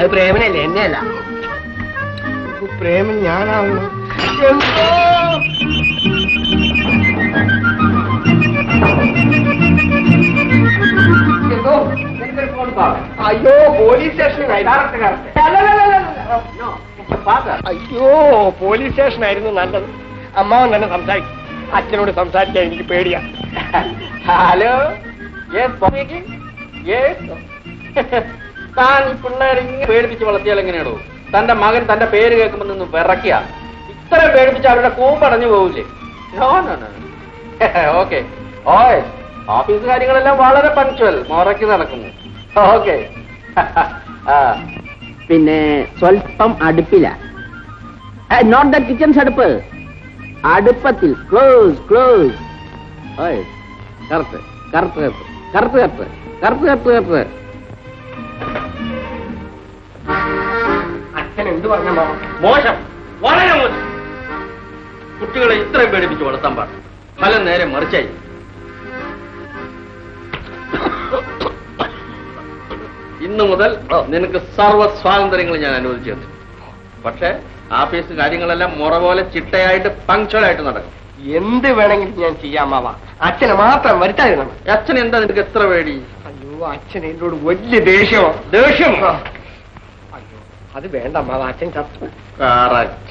പ്രേമനല്ലേ എന്നെയല്ല പ്രേമൻ ഞാനാവുന്നു എന്തോ എന്തോ അയ്യോ പോലീസ് സ്റ്റേഷൻ അയ്യോ പോലീസ് സ്റ്റേഷൻ ആയിരുന്നു നല്ലത് അമ്മാവൻ തന്നെ സംസാരിക്കും അച്ഛനോട് സംസാരിക്കാൻ എനിക്ക് പേടിയാ ഹലോ താൻ ഈ പിള്ളേരെ ഇങ്ങനെ പേടിപ്പിച്ച് വളർത്തിയാൽ എങ്ങനെയാണോ തന്റെ മകൻ തന്റെ പേര് കേൾക്കുമ്പോൾ നിന്ന് വിറക്കുക ഇത്ര പേടിപ്പിച്ച് അവരുടെ കൂമ്പടഞ്ഞു പോവില്ലേ ഓക്കെ ഓയ് ഓഫീസ് കാര്യങ്ങളെല്ലാം വളരെ പങ്ക്ച്വൽ മുറയ്ക്ക് നടക്കുന്നു ഓക്കെ പിന്നെ സ്വല്പം അടുപ്പില നോട്ട് ദ കിച്ചൺസ് അടുപ്പ് അടുപ്പത്തിൽ ക്ലോസ് ക്ലോസ് കറുത്ത് കറുത്ത് കറുത്ത് കറുത്ത് കറുത്ത് കറുത്ത് കറുത്ത് കറുത്ത് അച്ഛൻ എന്ത് പറഞ്ഞ മാമ മോശം വളരെ മോശം കുട്ടികളെ ഇത്രയും പേടിപ്പിച്ച് വളർത്താൻ പാടില്ല ഫലം നേരെ മറിച്ചായി ഇന്നു മുതൽ നിനക്ക് സർവ്വ സ്വാതന്ത്ര്യങ്ങൾ ഞാൻ അനുവദിച്ചു തന്നു പക്ഷേ ആഫീസ് കാര്യങ്ങളെല്ലാം മുറ പോലെ ചിട്ടയായിട്ട് പങ്ക്ച്വലായിട്ട് നടക്കും എന്ത് വേണമെങ്കിലും ഞാൻ ചെയ്യാം മാവ അച്ഛനെ മാത്രം വരുത്താതിരുന്നു അച്ഛൻ എന്താ നിനക്ക് എത്ര പേടി അയ്യോ അച്ഛൻ എന്നോട് വലിയ ദേഷ്യമാണ് ദേഷ്യം അയ്യോ അത് വേണ്ട മാവ അച്ഛൻ ചത്തു കറക്റ്റ്